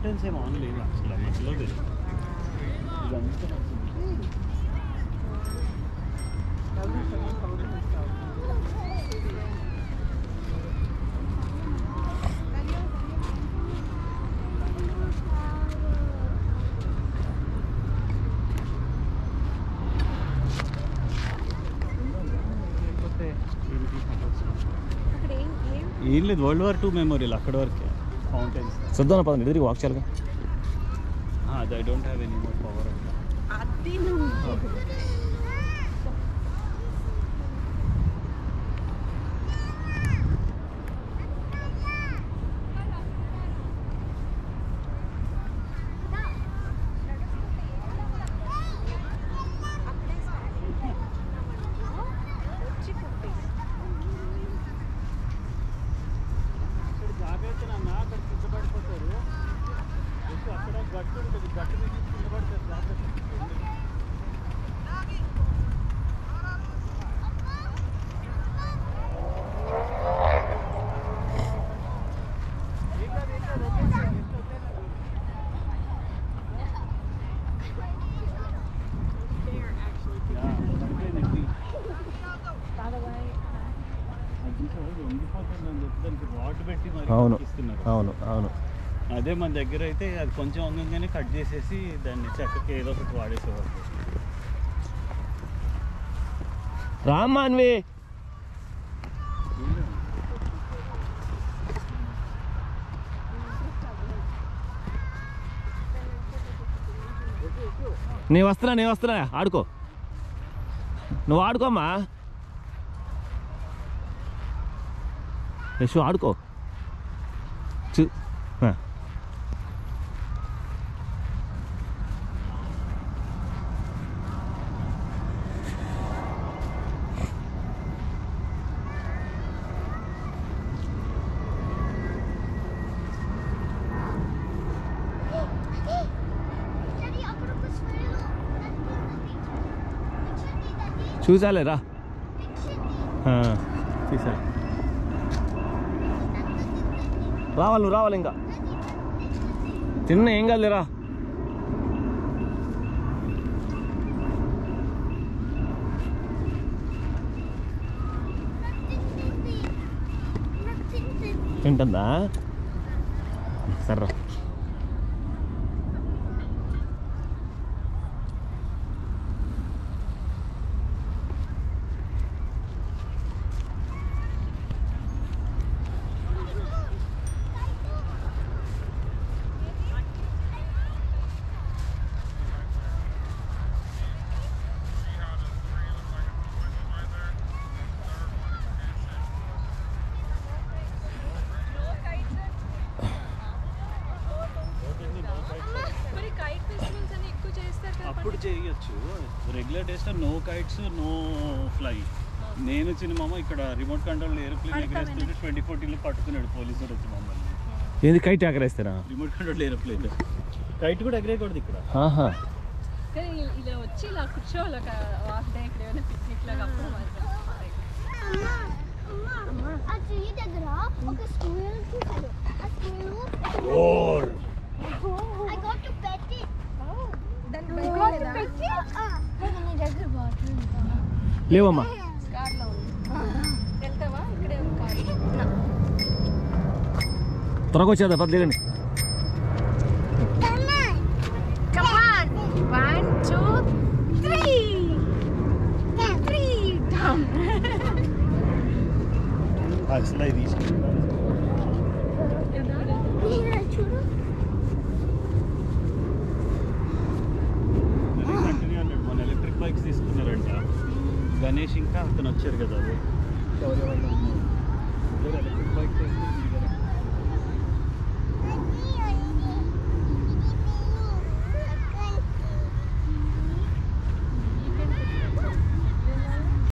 Fountains ఏమో on లేదు అసలు మధ్యలో లేదు ఇదంతా లేకపోతే ఏంటి అక్కడ ఏం ఏం ఏం లేదు వరల్డ్ వార్ టూ మెమోరియల్ అక్కడ వరకే ఫౌంటైన్స్ చూద్దాం పదండి ఎదురుగా వాక్ చేయాలిగా I don't have any more power అది నువ్వు అక్కడ జాగ్రత్త నాన్న అక్కడ కింద పడిపోతారు ఎక్కువ అక్కడ గట్టు ఉంటుంది గట్టు మీద నుంచి కింద పడతారు జాగ్రత్త అవును ఇస్తున్నారు అవును అవును అదే మన దగ్గర అయితే అది కొంచెం వంగంగానే కట్ చేసేసి దాన్ని చక్కకి ఏదో ఒకటి వాడేసేవారు రామాన్వి నీ వస్తున్నా నీ వస్తున్నా ఆడుకో నువ్వు ఆడుకోమ్మా యశు ఆడుకో చూ ఆ. డాడీ అక్కడ ఒక స్మైల్ చూసాలేరా ఆ, తీసా రావాలి నువ్వు రావాలి ఇంకా తిన్న ఏం కాదులేరా తింటుందా సర్రా మరి కైట్ ఫెస్టివల్స్ అని ఎక్కువ చేస్తారు కదా అప్పుడు చేయొచ్చు regular days no kites no fly నేను చిన్న మామ ఇక్కడ రిమోట్ కంట్రోల్ ఏరోప్లేన్ ఎగరేస్తుంటే ట్వంటీ ఫోర్టీన్లో పట్టుకున్నాడు పోలీసులు వచ్చి మమ్మల్ని ఏంది కైట్ ఎగరేస్తారా రిమోట్ కంట్రోల్ ఏరోప్లేన్ కైట్ కూడా ఎగరేయకూడదు ఇక్కడ ఆహా కానీ ఇ- ఇలా వచ్చి ఇలా కూర్చోవాలి ఒక హాఫ్ డే ఇక్కడ ఏమైనా పిక్నిక్ లాగా అప్పుడు మాత్రం ఆ ట్రీ దగ్గర ఒక స్క్వేర్ చూసాడు ఆ square I got to pet it దానికి ఐ భయం గాట్ టు లేదా? పెట్ ఇట్ నీ దగ్గర బాటిల్ లేవమ్మా కార్లో ఉంది వెళ్తావా ఇక్కడే ఉంది కార్ త్వరగా వచ్చేదా పది దిగండి Come on. One, two, three. Three. Down. అసలు ఇది తీసుకుంటాను చూడు కంటిన్యూ అన్నాడు మన ఎలక్ట్రిక్ బైక్స్ తీసుకున్నారంట గణేష్ ఇంకా అతను వచ్చారు కదా అది ఎవరెవరు ఉన్నారు. ఇద్దరు ఎలక్ట్రిక్ బైక్స్